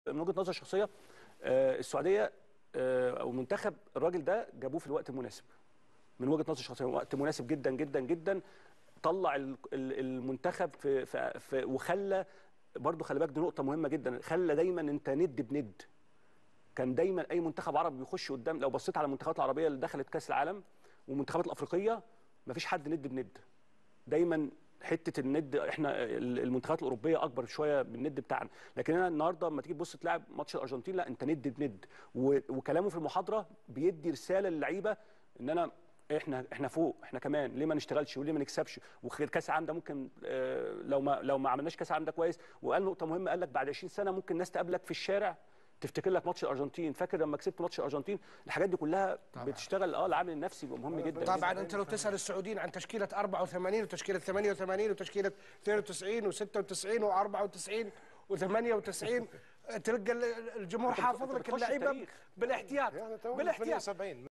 من وجهه نظر شخصيه آه، السعوديه آه، او المنتخب الراجل ده جابوه في الوقت المناسب من وجهه نظر شخصيه وقت مناسب جدا جدا جدا طلع ال- ال- المنتخب في, في, في وخلى برضه خلي بالك دي نقطه مهمه جدا خلى دايما انت ند بند كان دايما اي منتخب عربي بيخش قدام لو بصيت على المنتخبات العربيه اللي دخلت كاس العالم والمنتخبات الافريقيه مفيش حد ند بند دايما حته الند احنا المنتخبات الاوروبيه اكبر شويه من الند بتاعنا لكن انا النهارده لما تيجي تبص تلعب ماتش الارجنتين لا انت ند بند و- وكلامه في المحاضره بيدي رساله للعيبه ان انا احنا احنا فوق احنا كمان ليه ما نشتغلش وليه ما نكسبش وكاس العالم ده ممكن آه، لو ما لو ما عملناش كاس العالم ده كويس وقال نقطه مهمه قال لك بعد 20 سنه ممكن الناس تقابلك في الشارع تفتكر لك ماتش الارجنتين فاكر لما كسبت ماتش الارجنتين الحاجات دي كلها طبعا. بتشتغل اه العامل النفسي بيبقى مهم جدا طبعا انت لو تسال السعوديين عن تشكيله 84 وتشكيله 88 وتشكيله 92 و96 و94 و98 تلقى الجمهور أنت حافظ بتخش لك اللعيبه التاريخ. بالاحتياط يعني تو بالاحتياط 78